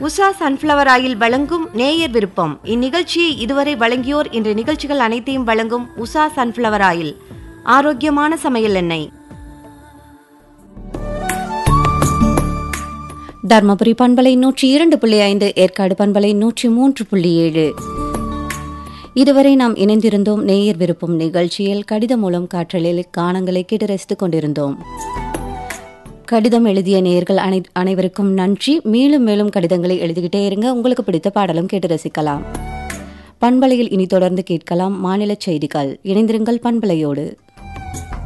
Usha sunflower oil வழங்கும் நேயர் விருப்பம் இந்நிகழ்ச்சியை இதுவரை வழங்கியோர் இன்று நிகழ்ச்சிகள் அனைத்தையும் வழங்கும் உஷா சன்ஃப்ளவர் ஆயில் ஆரோக்கியமான சமையல் எண்ணெய் தர்மபுரி பண்பலை நூற்றி இரண்டு புள்ளி ஐந்து ஏற்காடு பண்பலை நூற்றி மூன்று புள்ளி ஏழு இதுவரை நாம் இணைந்திருந்தோம் நேயர் விருப்பம் நிகழ்ச்சியில் கடிதம் மூலம் காற்றலில் காணங்களை கேட்டு ரசித்துக் கொண்டிருந்தோம் கடிதம் எழுதிய நேயர்கள் அனை அனைவருக்கும் நன்றி மேலும் மேலும் கடிதங்களை எழுதிக்கிட்டே இருங்க உங்களுக்கு பிடித்த பாடலும் கேட்டு ரசிக்கலாம் பண்பலையில் இனி தொடர்ந்து கேட்கலாம் மாநில செய்திகள் இணைந்திருங்கள் பண்பலையோடு